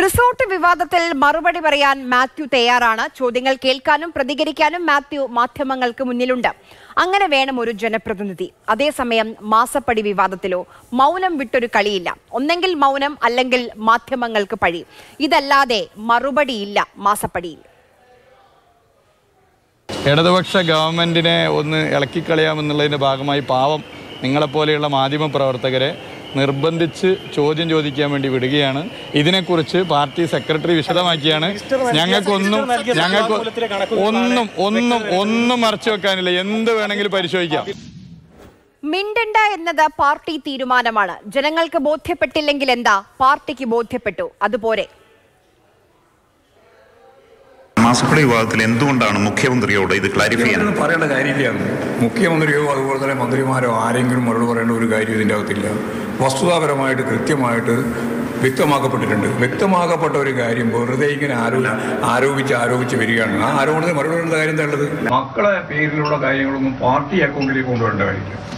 resort വിവാദത്തിൽ മറുപടി പറയാൻ മാത്യു തയ്യാറാണ് ചോദ്യങ്ങൾ കേൾക്കാനും പ്രതികരിക്കാനും മാത്യു മാധ്യമങ്ങൾക്ക് മുന്നിലുണ്ട് അങ്ങനെ വേണം ഒരു ജനപ്രതിനിധി അതേസമയം മാസപ്പടി വിവാദത്തിലോ മൗനം വിട്ടൊരു കളിയില്ല ഒന്നെങ്കിൽ മൗനം അല്ലെങ്കിൽ മാധ്യമങ്ങൾക്ക് പഴി ഇതല്ലാതെ മറുപടിയില്ല മാസപ്പടിയിൽ ഇടതുപക്ഷ ഗവൺമെൻറ്റിനെ ഒന്ന് ഇളക്കിക്കളയാമെന്നുള്ളതിൻ്റെ ഭാഗമായി പാവം നിങ്ങളെപ്പോലെയുള്ള മാധ്യമ പ്രവർത്തകരെ നിർബന്ധിച്ച് ചോദ്യം ചോദിക്കാൻ വേണ്ടി വിടുകയാണ് ഇതിനെക്കുറിച്ച് പാർട്ടി സെക്രട്ടറി വിശദമാക്കിയാണ് ഞങ്ങൾക്കൊന്നും ഞങ്ങൾക്ക് ഒന്നും ഒന്നും ഒന്നും മറച്ചു വെക്കാനില്ല എന്ത് വേണമെങ്കിലും പരിശോധിക്കാം മിണ്ടണ്ട എന്നത് പാർട്ടി തീരുമാനമാണ് ജനങ്ങൾക്ക് ബോധ്യപ്പെട്ടില്ലെങ്കിൽ എന്താ പാർട്ടിക്ക് ബോധ്യപ്പെട്ടു അതുപോരെ മാസപ്പടി വിഭാഗത്തിൽ എന്തുകൊണ്ടാണ് മുഖ്യമന്ത്രിയോട് ഇത് ക്ലാരിഫൈ ചെയ്യാൻ ഇതൊന്നും പറയേണ്ട കാര്യമില്ല മുഖ്യമന്ത്രിയോ അതുപോലെ തന്നെ മന്ത്രിമാരോ ആരെങ്കിലും മറുപടി പറയേണ്ട ഒരു കാര്യം ഇതിൻ്റെ അകത്തില്ല വസ്തുതാപരമായിട്ട് കൃത്യമായിട്ട് വ്യക്തമാക്കപ്പെട്ടിട്ടുണ്ട് വ്യക്തമാക്കപ്പെട്ട ഒരു കാര്യം വെറുതെ ഇങ്ങനെ ആരോ ആരോപിച്ച് ആരോപിച്ച് വരികയാണ് ആ ആരോപണത്തിന് മറുപടി പറയേണ്ട കാര്യം എന്താ ഉള്ളത് മക്കളെ പേരിലുള്ള കാര്യങ്ങളൊന്നും പാർട്ടി അക്കൗണ്ടിലേക്ക് കൊണ്ടുവരേണ്ട കാര്യമില്ല